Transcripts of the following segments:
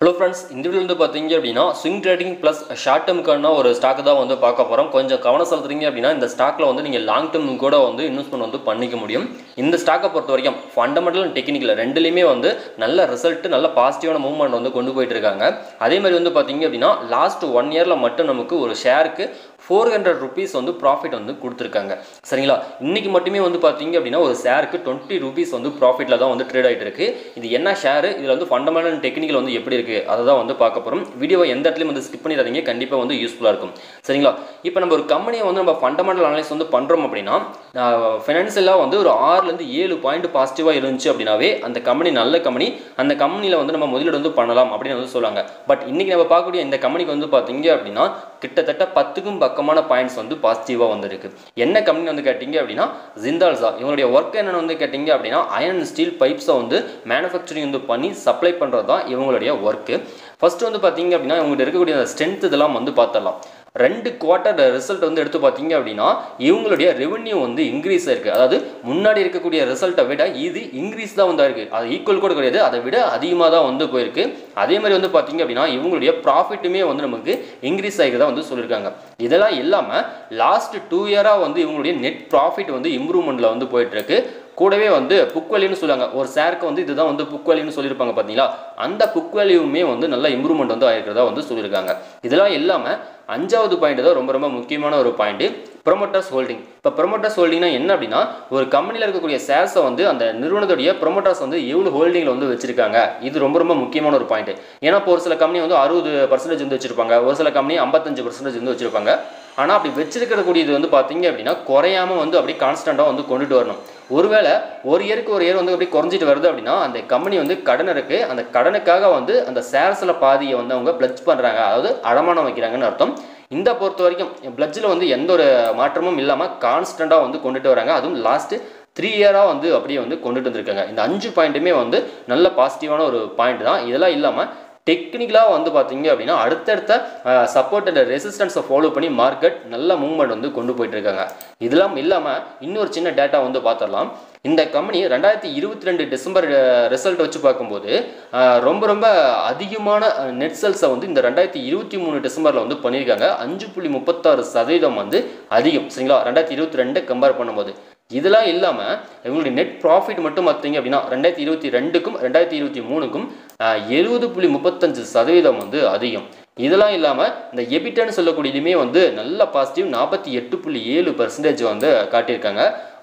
hello friends இந்த video வந்து பார்த்தீங்க அப்படின்னா ஸ்விங் ட்ரேடிங் ப்ளஸ் ஷார்ட் டேர்முக்கான ஒரு ஸ்டாக் தான் வந்து பார்க்க போகிறோம் கொஞ்சம் கவனம் செலுத்துறீங்க அப்படின்னா இந்த ஸ்டாக்கில் வந்து நீங்கள் லாங் டேர்ம் கூட வந்து இன்வெஸ்ட்மெண்ட் வந்து பண்ணிக்க முடியும் இந்த ஸ்டாக்கை பொறுத்த வரைக்கும் ஃபண்டமெண்டல் அண்ட் டெக்னிக்கல் ரெண்டுலேயுமே வந்து நல்ல ரிசல்ட் நல்ல பாசிட்டிவான மூவ்மெண்ட் வந்து கொண்டு போயிட்டு இருக்காங்க அதே மாதிரி வந்து பார்த்தீங்க அப்படின்னா லாஸ்ட் ஒன் இயரில் மட்டும் நமக்கு ஒரு ஷேருக்கு ஃபோர் ஹண்ட்ரட் ருபீஸ் வந்து ப்ராஃபிட் வந்து கொடுத்துருக்காங்க சரிங்களா இன்னைக்கு மட்டுமே வந்து பார்த்தீங்க அப்படின்னா ஒரு ஷேருக்கு டுவெண்ட்டி ருபீஸ் வந்து ப்ராஃபிட்டில் தான் வந்து ட்ரேட் ஆகிட்டு இருக்கு இது என்ன ஷேர் இதில் வந்து ஃபண்டமெண்டல் டெக்னிக்கல் வந்து எப்படி இருக்குது அதை தான் வந்து பார்க்க போகிறோம் வீடியோவை எந்த இடத்துலையும் வந்து ஸ்கிப் பண்ணிடாதீங்க கண்டிப்பாக வந்து யூஸ்ஃபுல்லாக இருக்கும் சரிங்களா இப்போ நம்ம ஒரு கம்பெனியை வந்து நம்ம ஃபண்டமெண்டல் அனலைஸ் வந்து பண்ணுறோம் அப்படின்னா ஃபினான்ஷியலாக வந்து ஒரு ஆறுலேருந்து ஏழு பாயிண்ட் பாசிட்டிவாக இருந்துச்சு அப்படின்னாவே அந்த கம்பெனி நல்ல கம்பெனி அந்த கம்பெனியில் வந்து நம்ம முதலீடு வந்து பண்ணலாம் அப்படின்னு வந்து சொல்லுவாங்க பட் இன்றைக்கி நம்ம பார்க்கக்கூடிய இந்த கம்பெனிக்கு வந்து பார்த்தீங்க அப்படின்னா கிட்டத்தட்ட பத்துக்கும் பக்கமான பாயிண்ட்ஸ் வந்து பாசிட்டிவாக வந்திருக்கு என்ன கம்பெனி வந்து கேட்டிங்க அப்படின்னா ஜிந்தால்ஸா இவங்களுடைய ஒர்க் என்னென்னு வந்து கேட்டிங்க அப்படின்னா அயன் ஸ்டீல் பைப்ஸை வந்து மேனுஃபேக்சரிங் வந்து பண்ணி சப்ளை பண்ணுறது தான் இவங்களுடைய ஒர்க்கு ஃபர்ஸ்ட் வந்து பார்த்தீங்க அப்படின்னா இவங்ககிட்ட இருக்கக்கூடிய அந்த ஸ்ட்ரென்த் இதெல்லாம் வந்து பார்த்துடலாம் ரெண்டு குவார்ட்டர் ரிசல்ட் வந்து எடுத்து பார்த்தீங்க அப்படின்னா இவங்களுடைய ரெவென்யூ வந்து இன்க்ரீஸ் ஆயிருக்கு அதாவது முன்னாடி இருக்கக்கூடிய ரிசல்ட்டை விட இது இன்க்ரீஸ் தான் வந்து ஆயிருக்கு அது ஈக்குவல் கூட கிடையாது அதை விட அதிகமாக தான் வந்து போயிருக்கு அதே மாதிரி வந்து பார்த்தீங்க அப்படின்னா இவங்களுடைய ப்ராஃபிட்டுமே வந்து நமக்கு இன்க்ரீஸ் ஆகிருக்கதா வந்து சொல்லியிருக்காங்க இதெல்லாம் இல்லாமல் லாஸ்ட் டூ இயராக வந்து இவங்களுடைய நெட் ப்ராஃபிட் வந்து இம்ப்ரூவ்மெண்ட்டில் வந்து போயிட்டு இருக்கு கூடவே வந்து புக் வேல்யூன்னு சொல்லுவாங்க ஒரு ஷேருக்கு வந்து இதுதான் வந்து புக் வேல்யூன்னு சொல்லியிருப்பாங்க பார்த்தீங்களா அந்த புக் வேல்யூமே வந்து நல்ல இம்ப்ரூவ்மெண்ட் வந்து ஆயிருக்கிறதா வந்து சொல்லியிருக்காங்க இதெல்லாம் இல்லாமல் அஞ்சாவது பாயிண்ட் தான் ரொம்ப ரொம்ப முக்கியமான ஒரு பாயிண்ட் ப்ரொமோட்டர்ஸ் ஹோல்டிங் இப்போ ப்ரொமோட்டர்ஸ் ஹோல்டிங்னா என்ன அப்படின்னா ஒரு கம்பெனியில் இருக்கக்கூடிய ஷேர்ஸை வந்து அந்த நிறுவனத்துடைய ப்ரொமோட்டர்ஸ் வந்து எவ்வளோ ஹோல்டிங்கில் வந்து வச்சிருக்காங்க இது ரொம்ப ரொம்ப முக்கியமான ஒரு பாயிண்ட் ஏன்னா இப்போ ஒரு சில கம்பெனி வந்து அறுபது பர்சன்டேஜ் வந்து வச்சிருப்பாங்க ஒரு சில கம்பெனி ஐம்பத்தஞ்சு பர்சன்டேஜ் வந்து வச்சிருப்பாங்க ஆனால் அப்படி வச்சிருக்கக்கூடியது வந்து பார்த்தீங்க அப்படின்னா குறையாம வந்து அப்படியே கான்ஸ்டண்ட்டாக வந்து கொண்டுட்டு வரணும் ஒருவேளை ஒரு இயருக்கு ஒரு இயர் வந்து அப்படி குறைஞ்சிட்டு வருது அப்படின்னா அந்த கம்பெனி வந்து கடன் இருக்கு அந்த கடனுக்காக வந்து அந்த ஷேர்ஸில் பாதியை வந்து அவங்க பிளட்ஜ் பண்ணுறாங்க அதாவது அடமானம் வைக்கிறாங்கன்னு அர்த்தம் இந்த பொறுத்த வரைக்கும் பிளட்ஜில் வந்து எந்த ஒரு மாற்றமும் இல்லாமல் கான்ஸ்டண்ட்டாக வந்து கொண்டுட்டு வராங்க அதுவும் லாஸ்ட்டு த்ரீ இயராக வந்து அப்படியே வந்து கொண்டுட்டு வந்திருக்காங்க இந்த அஞ்சு பாயிண்ட்டுமே வந்து நல்ல பாசிட்டிவான ஒரு பாயிண்ட் தான் இதெல்லாம் இல்லாமல் டெக்னிக்கலாக வந்து பார்த்தீங்க அப்படின்னா அடுத்தடுத்த சப்போர்ட் அண்ட் ரெசிஸ்டன்ஸை ஃபாலோ பண்ணி மார்க்கெட் நல்ல மூவ்மெண்ட் வந்து கொண்டு போயிட்டு இருக்காங்க இதெல்லாம் இல்லாமல் இன்னொரு சின்ன டேட்டா வந்து பார்த்துடலாம் இந்த கம்பெனி ரெண்டாயிரத்தி இருபத்தி ரெண்டு டிசம்பர் ரிசல்ட் வச்சு பார்க்கும்போது ரொம்ப ரொம்ப அதிகமான நெட் செல்ஸை வந்து இந்த ரெண்டாயிரத்தி இருபத்தி மூணு டிசம்பரில் வந்து பண்ணியிருக்காங்க அஞ்சு புள்ளி முப்பத்தாறு சதவீதம் வந்து அதிகம் சரிங்களா ரெண்டாயிரத்தி இருபத்தி ரெண்டை கம்பேர் பண்ணும்போது இதெல்லாம் இல்லாமல் இவங்களுடைய நெட் ப்ராஃபிட் மட்டும் பார்த்தீங்க அப்படின்னா ரெண்டாயிரத்தி இருபத்தி ரெண்டுக்கும் ரெண்டாயிரத்தி இருபத்தி மூணுக்கும் எழுபது புள்ளி முப்பத்தஞ்சு சதவீதம் வந்து அதிகம் இதெல்லாம் இல்லாமல் இந்த எபிட்டன்னு சொல்லக்கூடியதுமே வந்து நல்ல பாசிட்டிவ் நாற்பத்தி எட்டு புள்ளி ஏழு பர்சன்டேஜ் வந்து காட்டியிருக்காங்க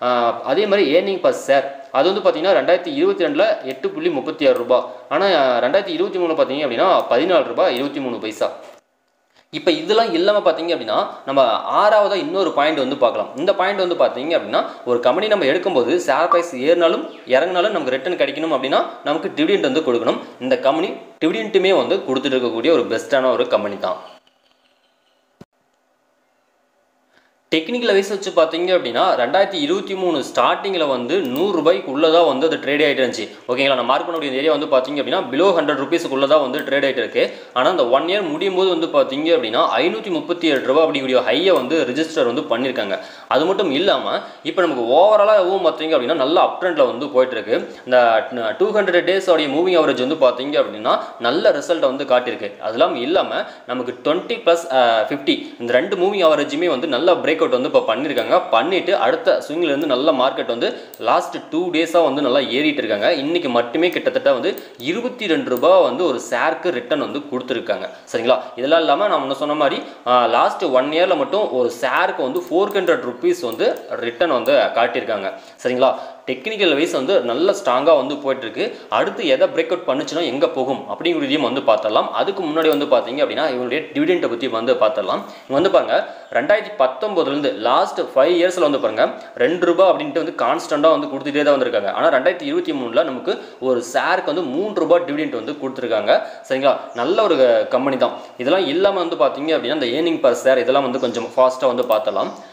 அதே மாதிரி ஏர்னிங் பர் ஷேர் அது வந்து பார்த்தீங்கன்னா ரெண்டாயிரத்தி இருபத்தி ரெண்டில் எட்டு புள்ளி முப்பத்தி ஆறு ரூபா ஆனால் ரெண்டாயிரத்தி இருபத்தி மூணு பார்த்தீங்க அப்படின்னா பதினாலு ரூபாய் இருபத்தி மூணு பைசா இப்போ இதெல்லாம் இல்லாமல் பார்த்தீங்க அப்படின்னா நம்ம ஆறாவதாக இன்னொரு பாயிண்ட் வந்து பார்க்கலாம் இந்த பாயிண்ட் வந்து பார்த்தீங்க அப்படின்னா ஒரு கம்பெனி நம்ம எடுக்கும்போது ஷேர் ப்ரைஸ் ஏறினாலும் இறங்கினாலும் நமக்கு ரிட்டர்ன் கிடைக்கணும் அப்படின்னா நமக்கு டிவிடெண்ட் வந்து கொடுக்கணும் இந்த கம்பெனி டிவிடெண்ட்டுமே வந்து கொடுத்துட்டு இருக்கக்கூடிய ஒரு பெஸ்ட்டான ஒரு கம்பெனி தான் டெக்னிக்கல் வைஸ் வச்சு பார்த்தீங்க அப்படின்னா ரெண்டாயிரத்தி இருபத்தி மூணு ஸ்டார்டிங்கில் வந்து நூறுரூபாய்க்குள்ளே தான் வந்து அது ட்ரேட் ஆகிட்டு இருந்துச்சு ஓகேங்களா நான் மார்க் பண்ணக்கூடிய ஏரியா வந்து பார்த்தீங்க அப்படின்னா பிலோ ஹண்ட்ரட் ருபீஸுக்குள்ளே தான் வந்து ட்ரேட் ஆகிட்டு இருக்கு ஆனால் அந்த ஒன் இயர் முடியும் போது வந்து பார்த்தீங்க அப்படின்னா ஐநூற்றி முப்பத்தி ஏழு ரூபா அப்படிக்கூடிய ஹையை வந்து ரிஜிஸ்டர் வந்து பண்ணியிருக்காங்க அது மட்டும் இல்லாமல் இப்போ நமக்கு ஓவராலாக எவ்வளோ பார்த்தீங்க அப்படின்னா நல்ல அப் ட்ரெண்டில் வந்து போயிட்டு இருக்கு இந்த டூ ஹண்ட்ரட் டேஸ் உடைய மூவிங் அவரேஜ் வந்து பார்த்தீங்க அப்படின்னா நல்ல ரிசல்ட்டை வந்து காட்டியிருக்கு அதெல்லாம் இல்லாமல் நமக்கு டுவெண்ட்டி ப்ளஸ் ஃபிஃப்டி இந்த ரெண்டு மூவிங் அவரேஜுமே வந்து நல்ல பிரேக் அவுட் வந்து இப்போ பண்ணியிருக்காங்க பண்ணிட்டு அடுத்த ஸ்விங்லேருந்து நல்ல மார்க்கெட் வந்து லாஸ்ட் டூ டேஸாக வந்து நல்லா ஏறிட்டு இருக்காங்க இன்னைக்கு மட்டுமே கிட்டத்தட்ட வந்து இருபத்தி ரெண்டு ரூபாய் வந்து ஒரு ஷேருக்கு ரிட்டர்ன் வந்து கொடுத்துருக்காங்க சரிங்களா இதெல்லாம் இல்லாமல் நான் முன்ன சொன்ன மாதிரி லாஸ்ட் ஒன் இயரில் மட்டும் ஒரு ஷேருக்கு வந்து ஃபோர் ஹண்ட்ரட் ருபீஸ் வந்து ரிட்டர்ன் வந்து காட்டியிருக்காங்க சரிங்களா டெக்னிக்கல் வைஸ் வந்து நல்ல ஸ்ட்ராங்காக வந்து போயிட்டுருக்கு அடுத்து எதை பிரேக் அவுட் பண்ணுச்சுன்னா எங்கே போகும் அப்படிங்கிறதையும் வந்து பார்த்துடலாம் அதுக்கு முன்னாடி வந்து பார்த்தீங்க அப்படின்னா இவங்களுடைய டிவிடெண்ட்டை பற்றி வந்து பார்த்துடலாம் இங்கே வந்து பாருங்க ரெண்டாயிரத்தி பத்தொம்போதுலேருந்து லாஸ்ட் ஃபைவ் இயர்ஸில் வந்து பாருங்க ரெண்டு ரூபா அப்படின்ட்டு வந்து கான்ஸ்டண்ட்டாக வந்து கொடுத்துட்டே தான் வந்திருக்காங்க ஆனால் ரெண்டாயிரத்தி இருபத்தி மூணில் நமக்கு ஒரு ஷேருக்கு வந்து மூணு ரூபா டிவிடெண்ட் வந்து கொடுத்துருக்காங்க சரிங்களா நல்ல ஒரு கம்பெனி தான் இதெல்லாம் இல்லாமல் வந்து பார்த்தீங்க அப்படின்னா இந்த ஏர்னிங் பர் ஷேர் இதெல்லாம் வந்து கொஞ்சம் ஃபாஸ்ட்டாக வந்து பார்த்தலாம்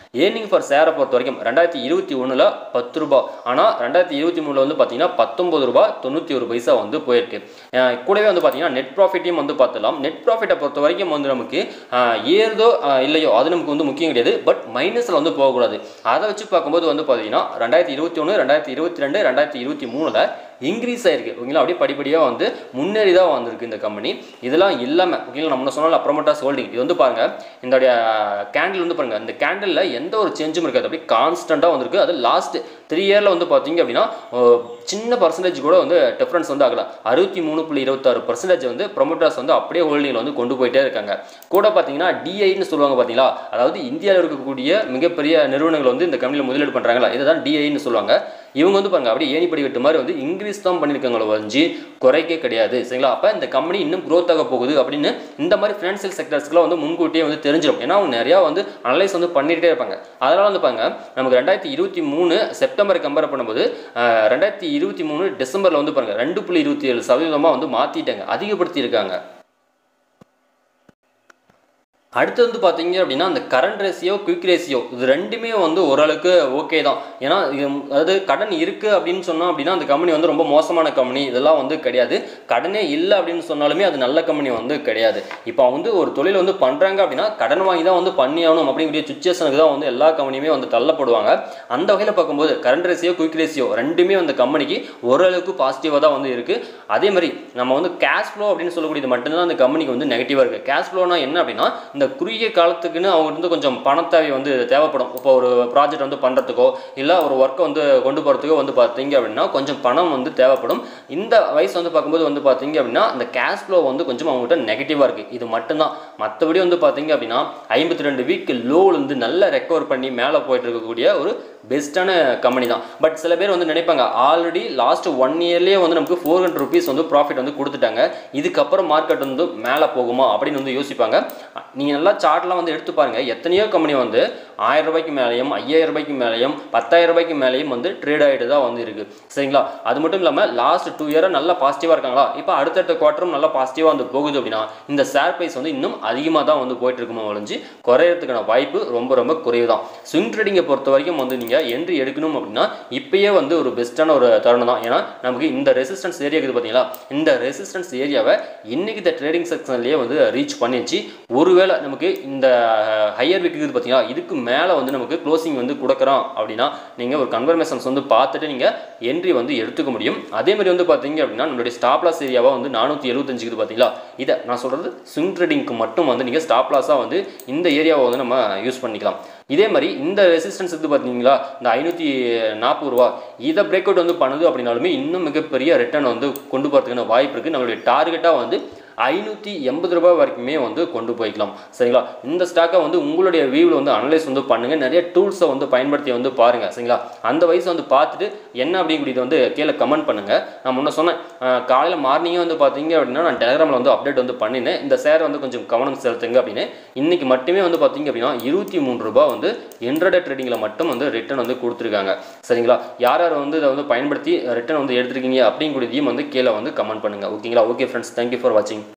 ஏர்னிங் ஃபார் ஷேரை பொறுத்த வரைக்கும் ரெண்டாயிரத்தி இருபத்தி ஒன்றில் பத்து ரூபாய் ஆனால் ரெண்டாயிரத்தி இருபத்தி மூணில் வந்து பார்த்தீங்கன்னா பத்தொம்பது ரூபாய் தொண்ணூற்றி ஒரு பைசா வந்து போயிருக்கு அஹ் கூடவே வந்து பார்த்தீங்கன்னா நெட் ப்ராஃபிட்டையும் வந்து பார்த்துலாம் நெட் ப்ராஃபிட்டை பொறுத்த வரைக்கும் வந்து நமக்கு அஹ், ஏறுதோ அஹ், இல்லையோ அது நமக்கு வந்து முக்கியம் கிடையாது பட் மைனஸில் வந்து போகக்கூடாது அதை வச்சு பார்க்கும்போது வந்து பார்த்தீங்கன்னா ரெண்டாயிரத்தி இருபத்தி ஒன்று ரெண்டாயிரத்தி இருபத்தி ரெண்டு ரெண்டாயிரத்தி இருபத்தி மூணில் இன்க்ரீஸ் ஆயிருக்கு ஓகேங்களா அப்படியே படிப்படியாக வந்து முன்னேறி தான் வந்திருக்கு இந்த கம்பெனி இதெல்லாம் இல்லாமல் ஓகேங்களா நம்ம சொன்னால அப்புறமேட்டாஸ் ஹோல்டிங் இது வந்து பாருங்க இதோடைய கேண்டில் வந்து பாருங்க இந்த கேண்டிலில் எந்த ஒரு சேஞ்சும் இருக்காது அப்படியே கான்ஸ்டண்ட்டாக வந்திருக்கு அது லாஸ்ட் த்ரீ இயரில் வந்து பார்த்தீங்க அப்படின்னா அஹ், சின்ன பர்சன்டேஜ் கூட வந்து டிஃப்ரென்ஸ் வந்து ஆகல அறுபத்தி மூணு புள்ளி இருபத்தாறு பர்சன்டேஜ் வந்து ப்ரொமோட்டர்ஸ் வந்து அப்படியே ஹோல்டிங்கில் வந்து கொண்டு போயிட்டே இருக்காங்க கூட பார்த்தீங்கன்னா டிஐன்னு சொல்லுவாங்க பார்த்தீங்களா அதாவது இந்தியாவில் இருக்கக்கூடிய மிகப்பெரிய நிறுவனங்கள் வந்து இந்த கம்பெனியில் முதலீடு பண்ணுறாங்களா இதை தான் டிஐன்னு சொல்லுவாங்க இவங்க வந்து பாருங்க அப்படியே ஏணிப்படி வெட்டு மாதிரி வந்து இன்க்ரீஸ் தான் பண்ணியிருக்காங்களோ வஞ்சி குறைக்க கிடையாது சரிங்களா அப்போ இந்த கம்பெனி இன்னும் growth ஆக போகுது அப்படின்னு இந்த மாதிரி ஃபினான்சியல் செக்டர்ஸ்க்குலாம் வந்து முன்கூட்டியே வந்து தெரிஞ்சிடும் ஏன்னா அவங்க நிறையா வந்து அனலைஸ் வந்து பண்ணிகிட்டே இருப்பாங்க அதனால வந்து பாருங்க நமக்கு ரெண்டாயிரத்தி இருபத்தி மூணு செப்டம்பரை கம்பேர் பண்ணும்போது அஹ், ரெண்டாயிரத்தி இருபத்தி மூணு டிசம்பரில் வந்து பாருங்க ரெண்டு புள்ளி இருபத்தி ஏழு சதவீதமாக வந்து மாற்றிட்டாங்க அதிகப்படுத்தி இருக்காங்க அடுத்து வந்து பார்த்தீங்க அப்படின்னா அந்த கரண்ட் ரேஷியோ குயிக் ரேஷியோ இது ரெண்டுமே வந்து ஓரளவுக்கு ஓகே தான் ஏன்னா இது அதாவது கடன் இருக்குது அப்படின்னு சொன்னோம் அப்படின்னா அந்த கம்பெனி வந்து ரொம்ப மோசமான கம்பெனி இதெல்லாம் வந்து கிடையாது கடனே இல்லை அப்படின்னு சொன்னாலுமே அது நல்ல கம்பெனி வந்து கிடையாது இப்போ அவங்க வந்து ஒரு தொழில் வந்து பண்ணுறாங்க அப்படின்னா கடன் வாங்கி தான் வந்து பண்ணி ஆகணும் அப்படிங்கிற சுச்சுவேஷனுக்கு தான் வந்து எல்லா கம்பெனியுமே வந்து தள்ளப்படுவாங்க அந்த வகையில் பார்க்கும்போது கரண்ட் ரேஷியோ குயிக் ரேஷியோ ரெண்டுமே அந்த கம்பெனிக்கு ஓரளவுக்கு பாசிட்டிவாக தான் வந்து இருக்குது அதே மாதிரி நம்ம வந்து கேஷ் ஃப்ளோ அப்படின்னு சொல்லக்கூடியது மட்டும்தான் அந்த கம்பெனிக்கு வந்து நெகட்டிவாக இருக்குது கேஷ் ஃப்ளோனா என்ன அப்படின்னா இந்த குறுகிய காலத்துக்குன்னு அவங்க வந்து கொஞ்சம் பணத்தேவை வந்து தேவைப்படும் இப்போ ஒரு ப்ராஜெக்ட் வந்து பண்ணுறதுக்கோ இல்லை ஒரு ஒர்க்கை வந்து கொண்டு போகிறதுக்கோ வந்து பார்த்தீங்க அப்படின்னா கொஞ்சம் பணம் வந்து தேவைப்படும் இந்த வயசு வந்து பார்க்கும்போது வந்து பார்த்தீங்க அப்படின்னா இந்த கேஷ் ஃப்ளோ வந்து கொஞ்சம் அவங்ககிட்ட நெகட்டிவாக இருக்குது இது மட்டும்தான் மற்றபடி வந்து பார்த்தீங்க அப்படின்னா ஐம்பத்தி ரெண்டு வீக் லோலேருந்து நல்லா ரெக்கவர் பண்ணி மேலே போயிட்டு இருக்கக்கூடிய ஒரு பெஸ்ட்டான கம்பெனி தான் பட் சில பேர் வந்து நினைப்பாங்க ஆல்ரெடி லாஸ்ட் ஒன் இயர்லேயே வந்து நமக்கு ஃபோர் ஹண்ட்ரட் ருபீஸ் வந்து ப்ராஃபிட் வந்து கொடுத்துட்டாங்க இதுக்கப்புறம் மார்க்கெட் வந்து மேலே போகுமா அப்படின்னு வந்து யோசிப்பாங்க நீங்கள் நல்லா சார்ட்லாம் வந்து எடுத்து பாருங்க எத்தனையோ கம்பெனி வந்து ஆயிரம் ரூபாய்க்கு மேலேயும் ஐயாயிரம் ரூபாய்க்கு மேலேயும் பத்தாயிரம் ரூபாய்க்கு மேலேயும் வந்து ட்ரேட் ஆகிட்டு தான் வந்து இருக்கு சரிங்களா அது மட்டும் இல்லாமல் லாஸ்ட் டூ இயராக நல்லா பாசிட்டிவாக இருக்காங்களா இப்போ அடுத்தடுத்த குவார்ட்டரும் நல்லா பாசிட்டிவாக வந்து போகுது அப்படின்னா இந்த ஷேர் ப்ரைஸ் வந்து இன்னும் அதிகமாக தான் வந்து போயிட்டு இருக்குமோ ஒழிஞ்சு குறையறதுக்கான வாய்ப்பு ரொம்ப ரொம்ப குறைவு தான் ஸ்விங் ட்ரேடிங்கை பொறுத்த வரைக்கும் வந்து நீங்கள் என்ட்ரி எடுக்கணும் அப்படின்னா இப்பயே வந்து ஒரு பெஸ்ட்டான ஒரு தருணம் தான் ஏன்னா நமக்கு இந்த ரெசிஸ்டன்ஸ் ஏரியா இருக்குது பார்த்தீங்களா இந்த ரெசிஸ்டன்ஸ் ஏரியாவை இன்னைக்கு இந்த ட்ரேடிங் செக்ஷன்லேயே வந்து ரீச் பண்ணிச்சு ஒருவேளை நமக்கு இந்த ஹையர் விக் இருக்குது பார்த்தீங்களா இதுக்கு மேலே வந்து நமக்கு க்ளோசிங் வந்து கொடுக்குறோம் அப்படின்னா நீங்கள் ஒரு கன்ஃபர்மேஷன்ஸ் வந்து பார்த்துட்டு நீங்கள் என்ட்ரி வந்து எடுத்துக்க முடியும் அதே மாதிரி வந்து பார்த்தீங்க அப்படின்னா நம்மளுடைய ஸ்டாப் லாஸ் ஏரியாவாக வந்து நானூற்றி எழுபத்தஞ்சு இருக்குது பார்த்தீங்களா இதை நான் சொல்கிறது ஸ்விங் ட்ரேடிங்க்கு மட்டும் வந்து நீங்கள் ஸ்டாப் லாஸாக வந்து இந்த ஏரியாவை வந்து நம்ம யூஸ் பண்ணிக்கலாம் இதே மாதிரி இந்த ரெசிஸ்டன்ஸ் வந்து பார்த்தீங்களா இந்த ஐநூற்றி நாற்பது ரூபா இதை பிரேக் அவுட் வந்து பண்ணுது அப்படின்னாலுமே இன்னும் மிகப்பெரிய ரிட்டர்ன் வந்து கொண்டு போகிறதுக்கான வாய்ப்பு இருக்குது நம்மளுடைய டார்கெட்டாக வந்து ஐநூற்றி எண்பது ரூபாய் வரைக்குமே வந்து கொண்டு போய்க்கலாம் சரிங்களா இந்த ஸ்டாக்கை வந்து உங்களுடைய வியூவில் வந்து அனலைஸ் வந்து பண்ணுங்கள் நிறைய டூல்ஸை வந்து பயன்படுத்தி வந்து பாருங்கள் சரிங்களா அந்த வயசு வந்து பார்த்துட்டு என்ன அப்படிங்கிறத வந்து கீழே கமெண்ட் பண்ணுங்கள் நான் முன்ன சொன்னேன் காலையில் மார்னிங்கே வந்து பார்த்தீங்க அப்படின்னா நான் டெலிகிராமில் வந்து அப்டேட் வந்து பண்ணினேன் இந்த ஷேர் வந்து கொஞ்சம் கவனம் செலுத்துங்க அப்படின்னு இன்றைக்கி மட்டுமே வந்து பார்த்தீங்க அப்படின்னா இருபத்தி மூணு ரூபாய் வந்து இன்ட்ரடே ட்ரேடிங்கில் மட்டும் வந்து ரிட்டர்ன் வந்து கொடுத்துருக்காங்க சரிங்களா யார் யார் வந்து இதை வந்து பயன்படுத்தி ரிட்டர்ன் வந்து எடுத்துருக்கீங்க அப்படிங்கிறதையும் வந்து கீழே வந்து கமெண்ட் பண்ணுங்கள் ஓகேங்களா ஓகே ஃப்ரெண்ட்ஸ் தேங்க்யூ ஃபார் வாட்சிங்